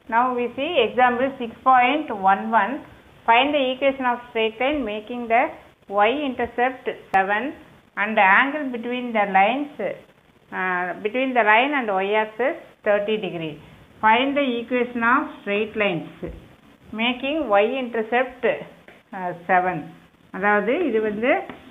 now we see example 6.11 find the equation of straight line making the y-intercept 7 and the angle between the lines uh, between the line and y-axis 30 degree find the equation of straight lines making y-intercept uh, 7 அதாவது இது வந்து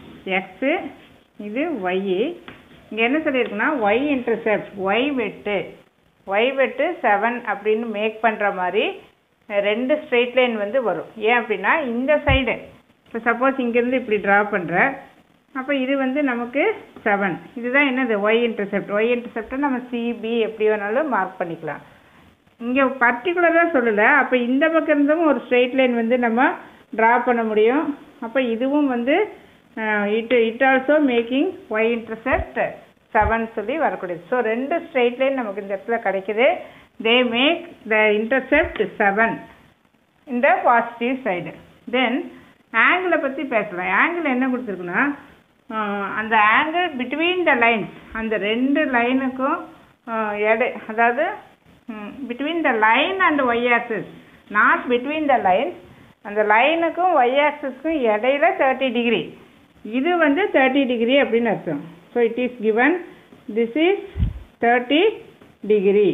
x இது y இங்கே என்ன சொல்லியிருக்குன்னா y intercept y வெட்டு y வெட்டு seven அப்படின்னு மேக் பண்ணுற மாதிரி அஹ், ரெண்டு ஸ்ட்ரெயிட் லைன் வந்து வரும் ஏன் அப்படின்னா இந்த சைடு இப்போ சப்போஸ் இங்கேருந்து இப்படி ட்ரா பண்ணுற அப்போ இது வந்து நமக்கு செவன் இதுதான் என்னது y இன்டர்செப்ட் y இன்டர்செப்டை நம்ம சிபி எப்படி வேணாலும் மார்க் பண்ணிக்கலாம் இங்கே பர்டிகுலராக சொல்லலை அப்போ இந்த பக்கம் இருந்தும் ஒரு ஸ்ட்ரெயிட் லைன் வந்து நம்ம ட்ரா பண்ண முடியும் அப்போ இதுவும் வந்து it it also making Y intercept seven சொல்லி வரக்கூடியது ஸோ ரெண்டு ஸ்ட்ரெயிட் லைன் நமக்கு இந்த இடத்துல கிடைக்குது they make the intercept seven இந்த பாசிட்டிவ் சைடு தென் ஆங்கிளை பற்றி பேசலாம் ஆங்கிள் என்ன கொடுத்துருக்குன்னா ஆஹ், அந்த ஆங்கிள் பிட்வீன் த லைன்ஸ் அந்த ரெண்டு லைனுக்கும் எடை அதாவது between the line and Y axis not between the lines அந்த லைனுக்கும் ஒய் ஆக்சிஸ்க்கும் இடையில தேர்ட்டி டிகிரி இது வந்து தேர்ட்டி டிகிரி அப்படின்னு அர்த்தம் so it is given this is thirty degree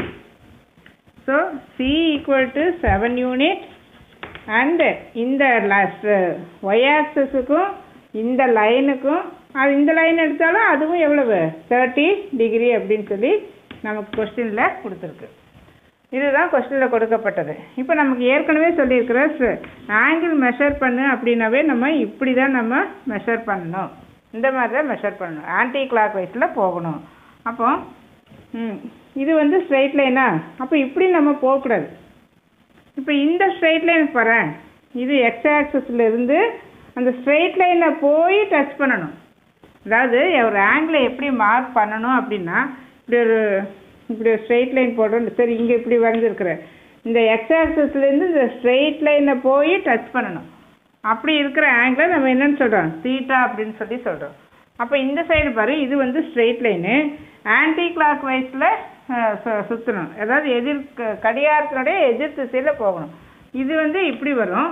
so C equal to seven unit and இந்த லாஸ்ட் ஒய் ஆக்சஸுக்கும் இந்த லைனுக்கும் அது இந்த லைன் எடுத்தாலும் அதுவும் எவ்வளவு தேர்ட்டி டிகிரி அப்படின்னு சொல்லி நமக்கு கொஸ்டினில் கொடுத்துருக்கு இதுதான் கொஸ்டினில் கொடுக்கப்பட்டது இப்போ நமக்கு ஏற்கனவே சொல்லியிருக்கிற ஆங்கிள் மெஷர் பண்ணு அப்படின்னாவே நம்ம இப்படி தான் நம்ம மெஷர் பண்ணணும் இந்த மாதிரி தான் மெஷர் பண்ணணும் ஆன்டி கிளாக் வைஸில் போகணும் அப்போ ம், இது வந்து ஸ்ட்ரெயிட் லைனா அப்போ இப்படி நம்ம போகக்கூடாது இப்போ இந்த ஸ்ட்ரெயிட் லைன் பாரேன் இது எக்ஸ் ஆக்சஸ்ல இருந்து அந்த ஸ்ட்ரெயிட் லைனை போய் டச் பண்ணணும் அதாவது ஒரு ஆங்கிளை எப்படி மார்க் பண்ணணும் அப்படின்னா இப்படி ஒரு இப்படி ஒரு ஸ்ட்ரெயிட் லைன் போடுறோம் சரி இங்கே இப்படி வரைஞ்சிருக்கிற இந்த எக்ஸ் ஆக்சஸ்லேருந்து இந்த ஸ்ட்ரெயிட் லைனை போய் டச் பண்ணணும் அப்படி இருக்கிற ஆங்கிளை நம்ம என்னன்னு சொல்கிறோம் தீட்டா அப்படின்னு சொல்லி சொல்கிறோம் அப்போ இந்த சைடு பாரு இது வந்து ஸ்ட்ரெயிட் லைனு ஆன்டி கிளாக் வைஸில் சுற்றணும் அதாவது எதிர் க- கடிகாரத்தினுடைய எதிர் திசையில் போகணும் இது வந்து இப்படி வரும்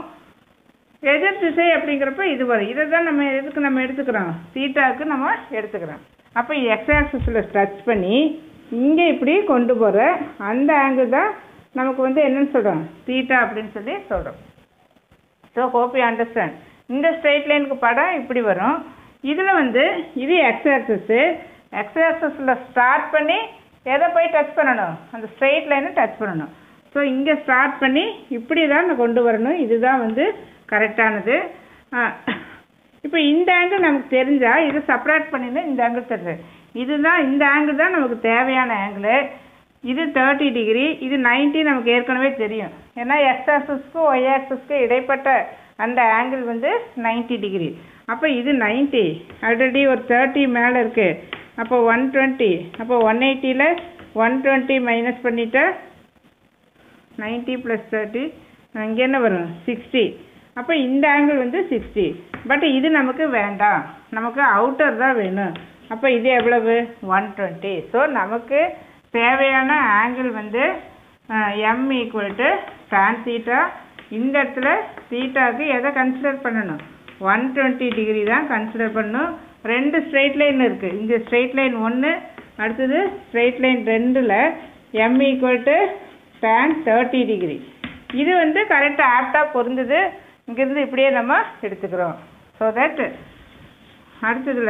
எதிர் திசை அப்படிங்கிறப்ப இது வரும் இதை தான் நம்ம எதுக்கு நம்ம எடுத்துக்கிறோம் தீட்டாவுக்கு நம்ம எடுத்துக்கிறோம் அப்போ எக்ஸ் ஆக்சிஸில் டச் பண்ணி இங்கே இப்படி கொண்டு போகிற அந்த ஆங்கிள் தான் நமக்கு வந்து என்னன்னு சொல்கிறோம் தீட்டா அப்படின்னு சொல்லி சொல்கிறோம் ஸோ ஹோப் யூ அண்டர்ஸ்டாண்ட் இந்த ஸ்ட்ரெயிட் லைனுக்கு படம் இப்படி வரும் இதில் வந்து இது எக்ஸ் ஆக்சஸ்ஸு எக்ஸ் ஆக்சஸில் ஸ்டார்ட் பண்ணி எதை போய் டச் பண்ணணும் அந்த ஸ்ட்ரெயிட் லைனை டச் பண்ணணும் ஸோ இங்கே ஸ்டார்ட் பண்ணி இப்படி தான் நான் கொண்டு வரணும் இதுதான் வந்து கரெக்டானது இப்போ இந்த ஆங்கிள் நமக்கு தெரிஞ்சால் இதை செப்பரேட் பண்ணினா இந்த ஆங்கிள் தெரியுது இதுதான் இந்த ஆங்கிள் தான் நமக்கு தேவையான ஆங்கிள் இது தேர்ட்டி டிகிரி இது 90 நமக்கு ஏற்கனவே தெரியும் ஏன்னா எக்ஸ் ஆக்சஸ்க்கும் ஒய் ஆக்சஸ்க்கும் இடைப்பட்ட அந்த ஆங்கிள் வந்து 90 டிகிரி அப்போ இது 90 ஆல்ரெடி ஒரு தேர்ட்டி மேலே இருக்குது அப்போ ஒன் டுவெண்ட்டி அப்போ ஒன் எயிட்டியில் ஒன் டுவெண்ட்டி மைனஸ் பண்ணிட்டா நைன்ட்டி ப்ளஸ் தேர்ட்டி இங்கே என்ன வரும் சிக்ஸ்டி அப்போ இந்த ஆங்கிள் வந்து சிக்ஸ்டி பட் இது நமக்கு வேண்டாம் நமக்கு அவுட்டர் தான் வேணும் அப்போ இது எவ்வளவு ஒன் டுவெண்ட்டி ஸோ நமக்கு தேவையான ஆங்கிள் வந்து M equal to tan theta இந்த இடத்துல தீட்டாவுக்கு எதை கன்சிடர் பண்ணணும் ஒன் டுவெண்ட்டி டிகிரி தான் கன்சிடர் பண்ணணும் ரெண்டு ஸ்ட்ரெயிட் லைன் இருக்குது இங்கே ஸ்ட்ரெயிட் லைன் ஒன்று அடுத்தது ஸ்ட்ரெயிட் லைன் ரெண்டில் M equal to tan thirty degree இது வந்து கரெக்டாக ஆப்டாக பொருந்தது இங்கேருந்து இப்படியே நம்ம எடுத்துக்கிறோம் ஸோ தட் அடுத்ததில்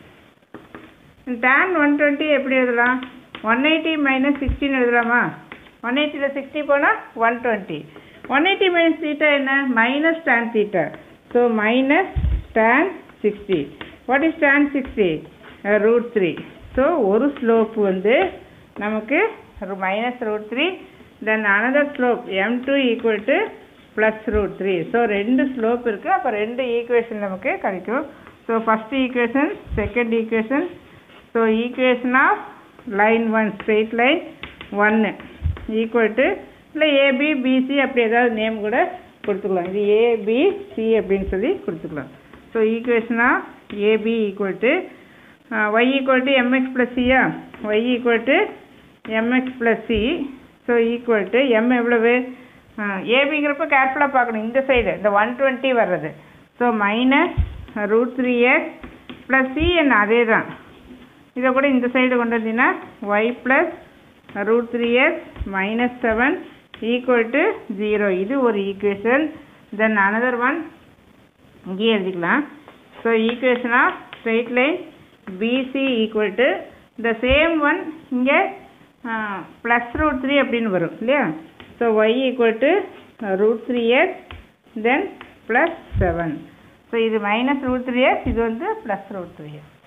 tan ஒன் டுவெண்ட்டி எப்படி எழுதலாம் ஒன் எயிட்டி மைனஸ் சிக்ஸ்டின் எழுதலாமா ஒன் எயிட்டியில் சிக்ஸ்டி போனால் one twenty one eighty minus theta என்ன minus tan theta so minus tan sixty what is tan sixty root three so ஒரு slope வந்து நமக்கு minus root three then another slope M two equal to plus root three so ரெண்டு slope இருக்குது அப்போ ரெண்டு equation நமக்கு கிடைக்கும் so first equation second equation so equation of line one straight line ஒன்று ஈக்குவல் டு இல்லை ஏபி பிசி அப்படி ஏதாவது நேம் கூட கொடுத்துக்கலாம் இது ஏபிசி அப்படின்னு சொல்லி கொடுத்துக்கலாம் so equation of AB equal to Y equal to MX plus சியா Y equal to mx plus c so equal to M எவ்வளவு ஏபிங்கிறப்ப கேர்ஃபுல்லாக பார்க்கணும் இந்த சைடு இந்த ஒன் டுவெண்ட்டி வர்றது so minus root three X plus சிஎன் அதே தான் இதை கூட இந்த சைடு கொண்டு வந்தீங்கன்னா Y plus root three X minus seven equal to zero இது ஒரு ஈக்குவேஷன் தென் அனதர் ஒன் இங்கேயே எழுதிக்கலாம் so equation of straight line BC equal to the same one இங்கே ப்ளஸ் ரூட் த்ரீ அப்படின்னு வரும் இல்லையா so Y equal to root three X then plus seven so இது minus root three X இது வந்து plus root three X